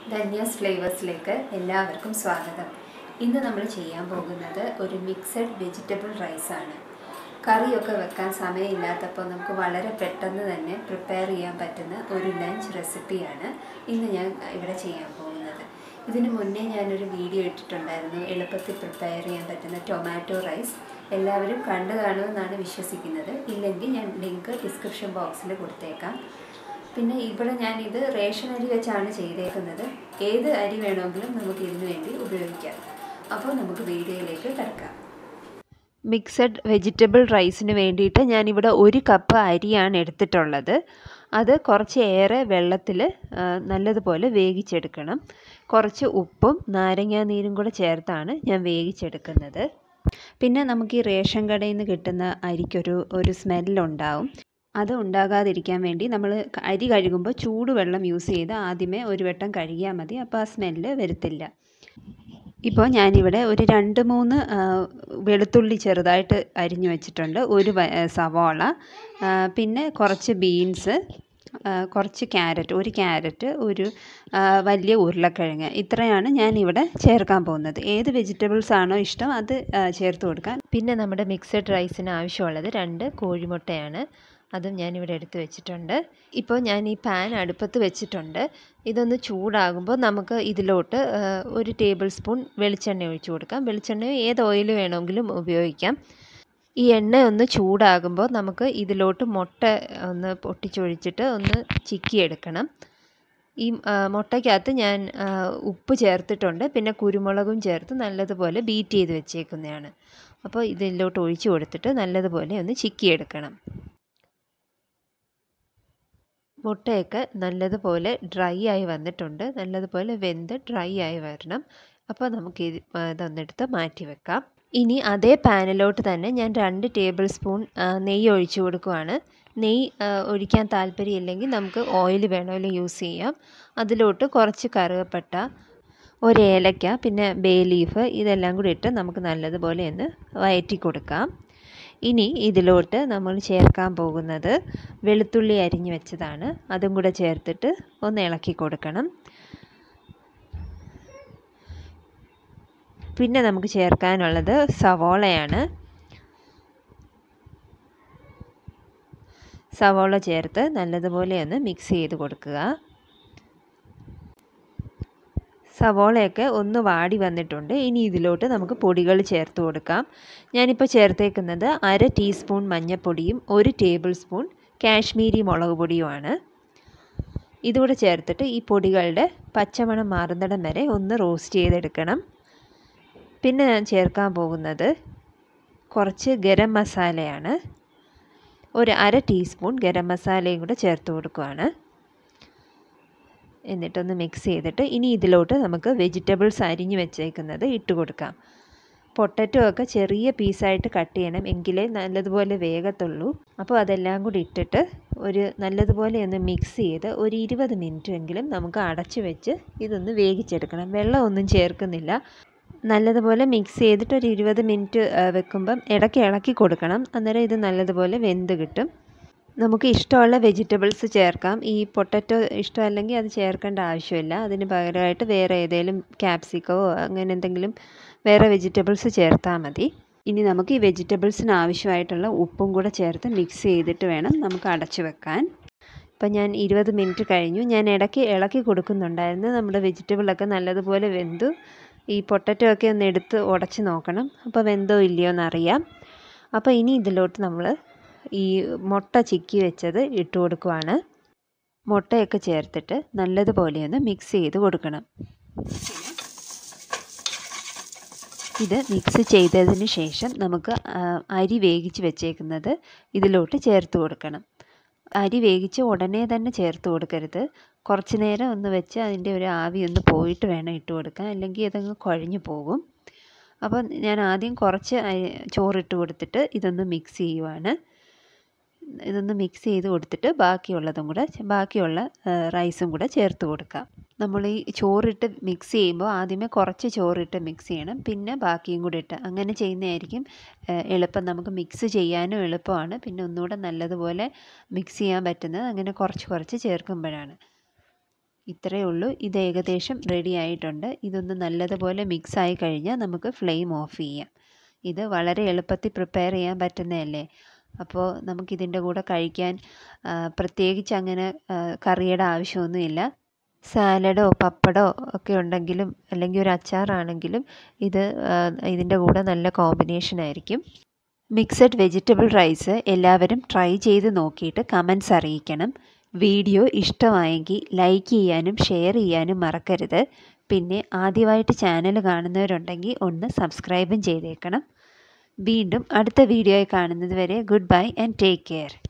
ധന്യാസ് ഫ്ലേവേഴ്സിലേക്ക് എല്ലാവർക്കും സ്വാഗതം ഇന്ന് നമ്മൾ ചെയ്യാൻ പോകുന്നത് ഒരു മിക്സഡ് വെജിറ്റബിൾ റൈസാണ് കറിയൊക്കെ വെക്കാൻ സമയമില്ലാത്തപ്പോൾ നമുക്ക് വളരെ പെട്ടെന്ന് തന്നെ പ്രിപ്പയർ ചെയ്യാൻ പറ്റുന്ന ഒരു ലഞ്ച് റെസിപ്പിയാണ് ഇന്ന് ഞാൻ ഇവിടെ ചെയ്യാൻ പോകുന്നത് ഇതിനു മുന്നേ ഞാനൊരു വീഡിയോ ഇട്ടിട്ടുണ്ടായിരുന്നു എളുപ്പത്തിൽ പ്രിപ്പയർ ചെയ്യാൻ പറ്റുന്ന ടൊമാറ്റോ റൈസ് എല്ലാവരും കണ്ടു കാണുമെന്നാണ് വിശ്വസിക്കുന്നത് ഇല്ലെങ്കിൽ ഞാൻ ലിങ്ക് ഡിസ്ക്രിപ്ഷൻ ബോക്സിൽ കൊടുത്തേക്കാം പിന്നെ ഇവിടെ ഞാനിത് റേഷൻ അരി വെച്ചാണ് ചെയ്തേക്കുന്നത് ഏത് അരി വേണമെങ്കിലും നമുക്ക് ഇതിനു വേണ്ടി ഉപയോഗിക്കാം അപ്പോൾ നമുക്ക് വീഡിയോയിലേക്ക് കിടക്കാം മിക്സഡ് വെജിറ്റബിൾ റൈസിന് വേണ്ടിയിട്ട് ഞാനിവിടെ ഒരു കപ്പ് അരിയാണ് എടുത്തിട്ടുള്ളത് അത് കുറച്ച് ഏറെ വെള്ളത്തിൽ നല്ലതുപോലെ വേവിച്ചെടുക്കണം കുറച്ച് ഉപ്പും നാരങ്ങാനീരും കൂടെ ചേർത്താണ് ഞാൻ വേവിച്ചെടുക്കുന്നത് പിന്നെ നമുക്ക് ഈ റേഷൻ കടയിൽ നിന്ന് കിട്ടുന്ന അരിക്കൊരു ഒരു സ്മെല്ലുണ്ടാവും അത് ഉണ്ടാകാതിരിക്കാൻ വേണ്ടി നമ്മൾ അരി കഴുകുമ്പോൾ ചൂടുവെള്ളം യൂസ് ചെയ്ത് ആദ്യമേ ഒരു വട്ടം കഴുകിയാൽ മതി അപ്പോൾ ആ സ്മെല്ല് വരത്തില്ല ഇപ്പോൾ ഞാനിവിടെ ഒരു രണ്ട് മൂന്ന് വെളുത്തുള്ളി ചെറുതായിട്ട് അരിഞ്ഞു വെച്ചിട്ടുണ്ട് ഒരു സവാള പിന്നെ കുറച്ച് ബീൻസ് കുറച്ച് ക്യാരറ്റ് ഒരു ക്യാരറ്റ് ഒരു വലിയ ഉരുളക്കിഴങ്ങ് ഇത്രയാണ് ഞാൻ ഇവിടെ ചേർക്കാൻ പോകുന്നത് ഏത് വെജിറ്റബിൾസ് ആണോ ഇഷ്ടം അത് ചേർത്ത് കൊടുക്കാൻ പിന്നെ നമ്മുടെ മിക്സഡ് റൈസിന് ആവശ്യമുള്ളത് രണ്ട് കോഴിമുട്ടയാണ് അതും ഞാനിവിടെ എടുത്ത് വെച്ചിട്ടുണ്ട് ഇപ്പോൾ ഞാൻ ഈ പാൻ അടുപ്പത്ത് വെച്ചിട്ടുണ്ട് ഇതൊന്ന് ചൂടാകുമ്പോൾ നമുക്ക് ഇതിലോട്ട് ഒരു ടേബിൾ സ്പൂൺ വെളിച്ചെണ്ണ ഒഴിച്ചു കൊടുക്കാം വെളിച്ചെണ്ണയോ ഏത് ഓയിൽ വേണമെങ്കിലും ഉപയോഗിക്കാം ഈ എണ്ണ ഒന്ന് ചൂടാകുമ്പോൾ നമുക്ക് ഇതിലോട്ട് മുട്ട ഒന്ന് പൊട്ടിച്ചൊഴിച്ചിട്ട് ഒന്ന് ചിക്കിയെടുക്കണം ഈ മുട്ടയ്ക്കകത്ത് ഞാൻ ഉപ്പ് ചേർത്തിട്ടുണ്ട് പിന്നെ കുരുമുളകും ചേർത്ത് നല്ലതുപോലെ ബീറ്റ് ചെയ്ത് വെച്ചേക്കുന്നതാണ് അപ്പോൾ ഇതിലോട്ട് ഒഴിച്ചു കൊടുത്തിട്ട് നല്ലതുപോലെ ഒന്ന് ചിക്കിയെടുക്കണം മുട്ടയൊക്കെ നല്ലതുപോലെ ഡ്രൈ ആയി വന്നിട്ടുണ്ട് നല്ലതുപോലെ വെന്ത് ഡ്രൈ ആയി വരണം അപ്പോൾ നമുക്ക് ഇത് ഇതൊന്നെടുത്ത് മാറ്റി വെക്കാം ഇനി അതേ പാനിലോട്ട് തന്നെ ഞാൻ രണ്ട് ടേബിൾ സ്പൂൺ നെയ്യ് ഒഴിച്ചു കൊടുക്കുവാണ് നെയ്യ് ഒഴിക്കാൻ താല്പര്യമില്ലെങ്കിൽ നമുക്ക് ഓയിൽ വേണമെങ്കിലും യൂസ് ചെയ്യാം അതിലോട്ട് കുറച്ച് കറുവപ്പട്ട ഒരു ഏലക്ക പിന്നെ ബേ ലീഫ് ഇതെല്ലാം കൂടി ഇട്ട് നമുക്ക് നല്ലതുപോലെ ഒന്ന് വയറ്റി കൊടുക്കാം ഇനി ഇതിലോട്ട് നമ്മൾ ചേർക്കാൻ പോകുന്നത് വെളുത്തുള്ളി അരിഞ്ഞു വെച്ചതാണ് അതും കൂടെ ചേർത്തിട്ട് ഒന്ന് ഇളക്കി കൊടുക്കണം പിന്നെ നമുക്ക് ചേർക്കാനുള്ളത് സവോളയാണ് സവോള ചേർത്ത് നല്ലതുപോലെ ഒന്ന് മിക്സ് ചെയ്ത് കൊടുക്കുക സവോളയൊക്കെ ഒന്ന് വാടി വന്നിട്ടുണ്ട് ഇനി ഇതിലോട്ട് നമുക്ക് പൊടികൾ ചേർത്ത് കൊടുക്കാം ഞാനിപ്പോൾ ചേർത്തേക്കുന്നത് അര ടീസ്പൂൺ മഞ്ഞൾപ്പൊടിയും ഒരു ടേബിൾ സ്പൂൺ കാശ്മീരി മുളക് പൊടിയുമാണ് ഇതുകൂടെ ചേർത്തിട്ട് ഈ പൊടികളുടെ പച്ചമണം മാറുന്നിടം വരെ ഒന്ന് റോസ്റ്റ് ചെയ്തെടുക്കണം പിന്നെ ഞാൻ ചേർക്കാൻ പോകുന്നത് കുറച്ച് ഗരം മസാലയാണ് ഒരു അര ടീസ്പൂൺ ഗരം മസാലയും കൂടെ ചേർത്ത് കൊടുക്കുകയാണ് എന്നിട്ടൊന്ന് മിക്സ് ചെയ്തിട്ട് ഇനി ഇതിലോട്ട് നമുക്ക് വെജിറ്റബിൾസ് അരിഞ്ഞ് വെച്ചേക്കുന്നത് ഇട്ട് കൊടുക്കാം പൊട്ടറ്റോ ഒക്കെ ചെറിയ പീസായിട്ട് കട്ട് ചെയ്യണം എങ്കിലേ നല്ലതുപോലെ വേഗത്തുള്ളൂ അപ്പോൾ അതെല്ലാം കൂടി ഇട്ടിട്ട് ഒരു നല്ലതുപോലെ ഒന്ന് മിക്സ് ചെയ്ത് ഒരു ഇരുപത് മിനിറ്റ് എങ്കിലും നമുക്ക് അടച്ചു വെച്ച് ഇതൊന്ന് വേവിച്ചെടുക്കണം വെള്ളമൊന്നും ചേർക്കുന്നില്ല നല്ലതുപോലെ മിക്സ് ചെയ്തിട്ട് ഒരു ഇരുപത് മിനിറ്റ് വെക്കുമ്പം ഇടയ്ക്ക് ഇളക്കി കൊടുക്കണം അന്നേരം ഇത് നല്ലതുപോലെ വെന്ത് കിട്ടും നമുക്ക് ഇഷ്ടമുള്ള വെജിറ്റബിൾസ് ചേർക്കാം ഈ പൊട്ടറ്റോ ഇഷ്ടമല്ലെങ്കിൽ അത് ചേർക്കേണ്ട ആവശ്യമില്ല അതിന് പകരമായിട്ട് വേറെ ഏതെങ്കിലും ക്യാപ്സിക്കോ അങ്ങനെ എന്തെങ്കിലും വേറെ വെജിറ്റബിൾസ് ചേർത്താൽ മതി ഇനി നമുക്ക് ഈ വെജിറ്റബിൾസിന് ആവശ്യമായിട്ടുള്ള ഉപ്പും കൂടെ ചേർത്ത് മിക്സ് ചെയ്തിട്ട് വേണം നമുക്ക് അടച്ചു വെക്കാൻ ഇപ്പം ഞാൻ ഇരുപത് മിനിറ്റ് കഴിഞ്ഞു ഞാൻ ഇടയ്ക്ക് ഇളക്കി കൊടുക്കുന്നുണ്ടായിരുന്നു നമ്മുടെ വെജിറ്റബിളൊക്കെ നല്ലതുപോലെ വെന്തു ഈ പൊട്ടറ്റോ ഒക്കെ ഒന്ന് എടുത്ത് ഉടച്ച് നോക്കണം അപ്പോൾ വെന്തോ ഇല്ലയോ എന്നറിയാം അപ്പോൾ ഇനി ഇതിലോട്ട് നമ്മൾ ഈ മുട്ട ചിക്കി വെച്ചത് ഇട്ട് കൊടുക്കുവാണ് മുട്ടയൊക്കെ ചേർത്തിട്ട് നല്ലതുപോലെ ഒന്ന് മിക്സ് ചെയ്ത് കൊടുക്കണം ഇത് മിക്സ് ചെയ്തതിന് ശേഷം നമുക്ക് അരി വേവിച്ച് വെച്ചേക്കുന്നത് ഇതിലോട്ട് ചേർത്ത് കൊടുക്കണം അരി വേവിച്ച് ഉടനെ തന്നെ ചേർത്ത് കൊടുക്കരുത് കുറച്ച് നേരം ഒന്ന് വെച്ച് അതിൻ്റെ ഒരു ആവി ഒന്ന് പോയിട്ട് വേണം ഇട്ട് കൊടുക്കാൻ അല്ലെങ്കിൽ അതങ്ങ് കുഴഞ്ഞു പോകും അപ്പോൾ ഞാൻ ആദ്യം കുറച്ച് ചോറിട്ട് കൊടുത്തിട്ട് ഇതൊന്ന് മിക്സ് ചെയ്യുവാണ് ഇതൊന്ന് മിക്സ് ചെയ്ത് കൊടുത്തിട്ട് ബാക്കിയുള്ളതും കൂടെ ബാക്കിയുള്ള റൈസും കൂടെ ചേർത്ത് കൊടുക്കാം നമ്മൾ ഈ ചോറിട്ട് മിക്സ് ചെയ്യുമ്പോൾ ആദ്യമേ കുറച്ച് ചോറിട്ട് മിക്സ് ചെയ്യണം പിന്നെ ബാക്കിയും കൂടി ഇട്ട് അങ്ങനെ ചെയ്യുന്നതായിരിക്കും എളുപ്പം നമുക്ക് മിക്സ് ചെയ്യാനും എളുപ്പമാണ് പിന്നെ ഒന്നുകൂടെ നല്ലതുപോലെ മിക്സ് ചെയ്യാൻ പറ്റുന്നത് അങ്ങനെ കുറച്ച് കുറച്ച് ചേർക്കുമ്പോഴാണ് ഇത്രയേ ഉള്ളൂ ഇത് ഏകദേശം റെഡി ആയിട്ടുണ്ട് ഇതൊന്ന് നല്ലതുപോലെ മിക്സ് ആയി കഴിഞ്ഞാൽ നമുക്ക് ഫ്ലെയിം ഓഫ് ചെയ്യാം ഇത് വളരെ എളുപ്പത്തിൽ പ്രിപ്പയർ ചെയ്യാൻ പറ്റുന്നതല്ലേ അപ്പോൾ നമുക്കിതിൻ്റെ കൂടെ കഴിക്കാൻ പ്രത്യേകിച്ച് അങ്ങനെ കറിയുടെ ആവശ്യമൊന്നുമില്ല സാലഡോ പപ്പടോ ഒക്കെ ഉണ്ടെങ്കിലും അല്ലെങ്കിൽ ഒരു അച്ചാറാണെങ്കിലും ഇത് ഇതിൻ്റെ കൂടെ നല്ല കോമ്പിനേഷൻ ആയിരിക്കും മിക്സഡ് വെജിറ്റബിൾ റൈസ് എല്ലാവരും ട്രൈ ചെയ്ത് നോക്കിയിട്ട് കമൻസ് അറിയിക്കണം വീഡിയോ ഇഷ്ടമായെങ്കിൽ ലൈക്ക് ചെയ്യാനും ഷെയർ ചെയ്യാനും മറക്കരുത് പിന്നെ ആദ്യമായിട്ട് ചാനൽ കാണുന്നവരുണ്ടെങ്കിൽ ഒന്ന് സബ്സ്ക്രൈബും ചെയ്തേക്കണം വീണ്ടും അടുത്ത വീഡിയോയിൽ കാണുന്നത് വരെ goodbye and take care